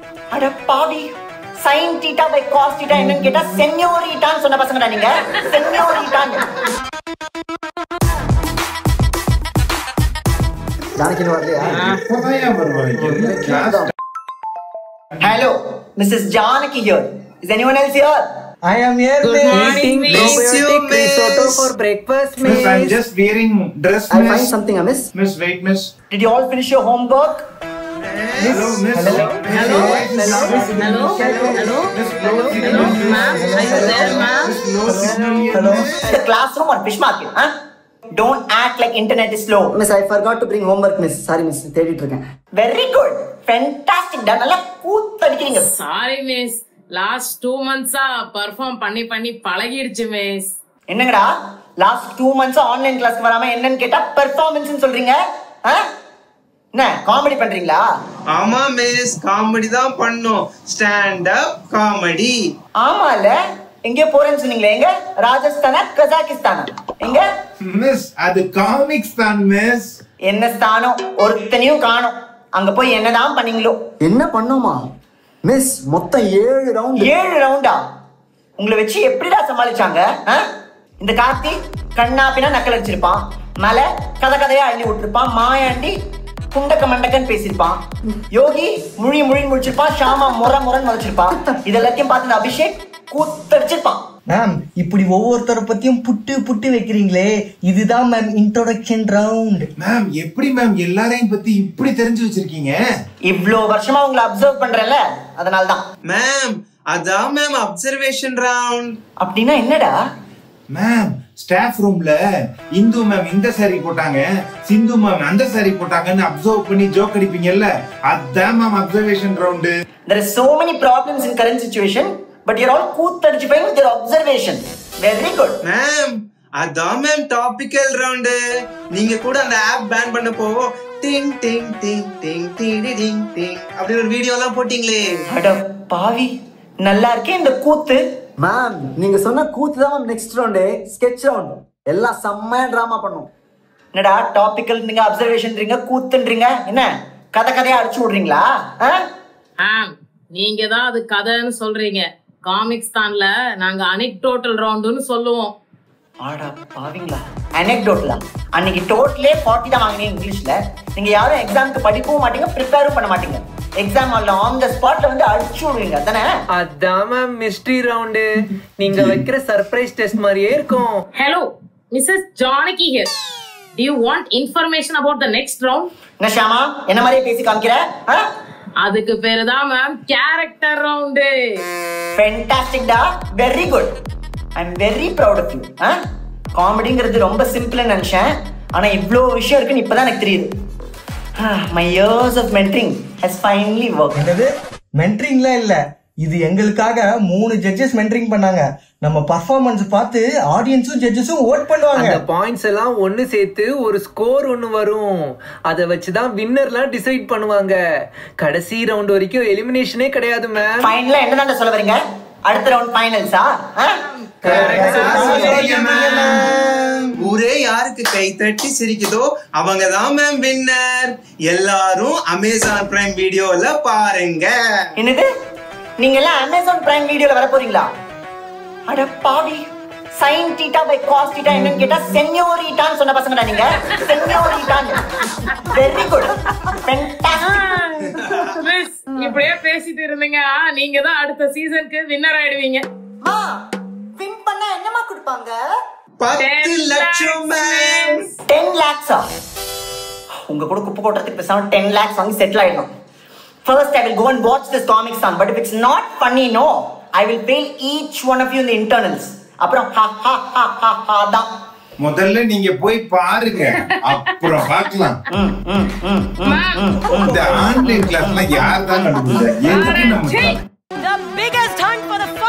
அட பாவி sin theta by cos theta என்னன்னு கேட்டா சென்யோரிட்டான்னு சொன்ன பசங்கடா நீங்க சென்யோரிட்டான்னு ஜானகின்னு வரலையா இப்பதான் வருவாங்க class hello Mrs Janaki here is anyone else here I am here, Good miss. morning, Eating miss. probiotic You, miss. risotto for breakfast, miss. Miss, I'm just wearing dress, I'll find miss. something, uh, miss. Miss, wait, miss. Did you all finish your homework? Hello, miss. Hello. Hello. Hello, hello, hello, Miss, hello, close the hello, window. ma'am. Are you there, ma'am? Miss, close the window. Hello. The classroom or fish market, huh? Don't act like internet is slow. Miss, I forgot to bring homework, miss. Sorry, miss. தேடிட்டு இருக்கேன். Very good. Fantastic. டா நல்லா கூத்தடிக்கிறீங்க sorry miss last two மந்த்ஸா perform பண்ணி பண்ணி பழகிடுச்சு miss என்னங்கடா லாஸ்ட் டூ மந்த்ஸ் ஆன்லைன் கிளாஸ்க்கு வராம என்னன்னு கேட்டா பெர்ஃபார்மன்ஸ் சொல்றீங்க ஆ? என்ன காமெடி பண்றீங்களா ஆமா மிஸ் காமெடி தான் பண்ணோம் ஸ்டாண்ட் அப் காமெடி ஆமால எங்கே போறேன்னு சொன்னீங்களே எங்க ராஜஸ்தானா கசாகிஸ்தானா எங்க Miss, அது காமிக்ஸ் தான் மிஸ் என்ன ஸ்தானம் ஒருத்தனையும் காணோம் அங்க போய் என்னதான் பண்ணீங்களோ என்ன பண்ணோமா மிஸ் மொத்தம் ஏழு ரவுண்ட் ஏழு ரவுண்டா உங்களை வச்சு எப்படிடா சமாளிச்சாங்க ஆ? இந்த கார்த்தி கண்ணாப்பினா நக்கல் அடிச்சிருப்பான் மலை கதை கதையா அள்ளி விட்டுருப்பான் மாயாண்டி குண்டக்க மண்டக்கன்னு பேசியிருப்பான் யோகி முழி முழி முடிச்சிருப்பான் ஷாமா முற முரன்னு வச்சிருப்பான் இது எல்லாத்தையும் பார்த்து இந்த அபிஷேக் கூத்தடிச்சிருப்பான் மேம் இப்படி ஒவ்வொருத்தரை பத்தியும் புட்டு புட்டு வைக்கிறீங்களே இதுதான் மேம் இன்ட்ரோடக்ஷன் ரவுண்ட் மேம் எப்படி மேம் எல்லாரையும் பத்தி இப்படி தெரிஞ்சு வச்சிருக்கீங்க இவ்ளோ வருஷமா உங்களை அப்சர்வ் பண்றேன்ல அதனால தான் மேம் அதான் மேம் அப்சர்வேஷன் ரவுண்ட் அப்படின்னா என்னடா மேம் ஸ்டாஃப் ரூம்ல இந்து மேம் இந்த saree போட்டாங்க சிந்து மேம் அந்த saree போட்டாங்கன்னு அப்சர்வ் பண்ணி ஜோக் அடிப்பீங்கல்ல அதான் ma'am observation round there is so many problems in current situation but you're all கூத்தடிச்சுப்பீங்க with your observation very good ma'am அதான் மேம் டாபிக்கல் ரவுண்டு நீங்க கூட அந்த ஆப் பேன் பண்ணப்போ டிங் டிங் டிங் டிங் டிங் டிங் டிங் அப்படி ஒரு வீடியோ எல்லாம் போட்டீங்களே அட பாவி நல்லா இருக்கே இந்த கூத்து மேம் நீங்க சொன்ன கூத்து தான் ma'am next round sketch round எல்லாம் செம்மையா டிராமா பண்ணும் என்னடா டாபிக்கல் நீங்க அப்சர்வேஷன்ன்றீங்க கூத்துன்றீங்க என்ன கதை கதையா அடிச்சு விடுறீங்களா ஆ? ஆம் நீங்க தான் அது கதைன்னு சொல்றீங்க காமிக்ஸ் தான்ல நாங்க அனிக்டோட்டல் ரவுண்டுன்னு சொல்லுவோம் ஆடா பாவிங்களா அனெக்டோட்ல அன்னைக்கு டோட்டலே ஃபார்ட்டி தான் வாங்கினீங்க இங்கிலீஷ்ல நீங்க யாரும் எக்ஸாமுக்கு படிக்கவும் மாட்டீங்க ப்ரிப்பேரும் பண்ண மாட்டீங்க எக்ஸாம் ஹால்ல ஆன் த ஸ்பாட்ல வந்து அடிச்சு விடுவீங்க தானே அதான் மேம் மிஸ்ட்ரி ரவுண்டு நீங்க வைக்கிற சர்ப்ரைஸ் டெஸ்ட் மாதிரியே இருக்கும் hello Mrs Janaki here do you want information about the next round என்ன ஷாமா என்ன மாதிரியே பேசி காமிக்கிற அதுக்கு பேரு தான் மேம் கேரக்டர் ரவுண்டு ஃபென்டாஸ்டிக்டா very good I am very proud of you காமெடிங்கிறது ரொம்ப சிம்பிள்னு நினைச்சேன் ஆனா இவ்வளோ விஷயம் இருக்குன்னு இப்பதான் எனக்கு தெரியுது my years of mentoring has finally work என்னது மென்ட்ரிங்லாம் இல்ல இது எங்களுக்காக மூணு ஜட்ஜஸ் மென்ட்ரிங் பண்ணாங்க நம்ம பர்ஃபார்மன்ஸ் பார்த்து ஆடியன்ஸும் ஜட்ஜஸும் ஓட் பண்ணுவாங்க அந்த பாயிண்ட்ஸ் எல்லாம் ஒண்ணு சேர்த்து ஒரு ஸ்கோர் ஒண்ணு வரும் அத வச்சுதான் வின்னர்லாம் டிசைட் பண்ணுவாங்க கடைசி ரவுண்ட் வரைக்கும் எலிமினேஷனே கிடையாது மேம் ஃபைனலா என்னதான் சொல்ல வரீங்க அடுத்த ரவுண்ட் ஃபைனல்ஸா ஊரே யாருக்கு கை தட்டி சிரிக்குதோ அவங்க தான் மேம் வின்னர் எல்லாரும் அமேசான் பிரைம் வீடியோல பாருங்க என்னது நீங்க எல்லாம் அமேசான் பிரைம் வீடியோல வர போறீங்களா அட பாவி sin theta by cos theta என்னன்னு கேட்டா சென்யோரிட்டான்னு சொன்ன பசங்கடா நீங்க சென்யோரிட்டான்னு வெரி குட் ஃபென்டாஸ்டிக் மிஸ் இப்படியே பேசிட்டு இருந்தீங்க நீங்க தான் அடுத்த சீசனுக்கு வின்னர் ஆயிடுவீங்க மா வின் பண்ணா என்னமா கொடுப்பாங்க பத்து லட்சம் மேம் டென் லேக்ஸா உங்க கூட குப்பை கொட்டுறதுக்கு பேசாம டென் லேக்ஸ் வாங்கி செட்டில் ஆயிடணும் first I will go and watch this comics தான் but if it's not funny no I will fail each one of you இந்த இன்டர்னல்ஸ் அப்புறம் ஹா ஹா ஹா ஹா ஹா தான் முதல்ல நீங்க போய் பாருங்க அப்புறம் பார்க்கலாம் ம் ம் ம் ம் இந்த ஆன்லைன் கிளாஸ்லாம் யார் தான் நடத்துது எதுக்கு நம்ம The biggest hunt for the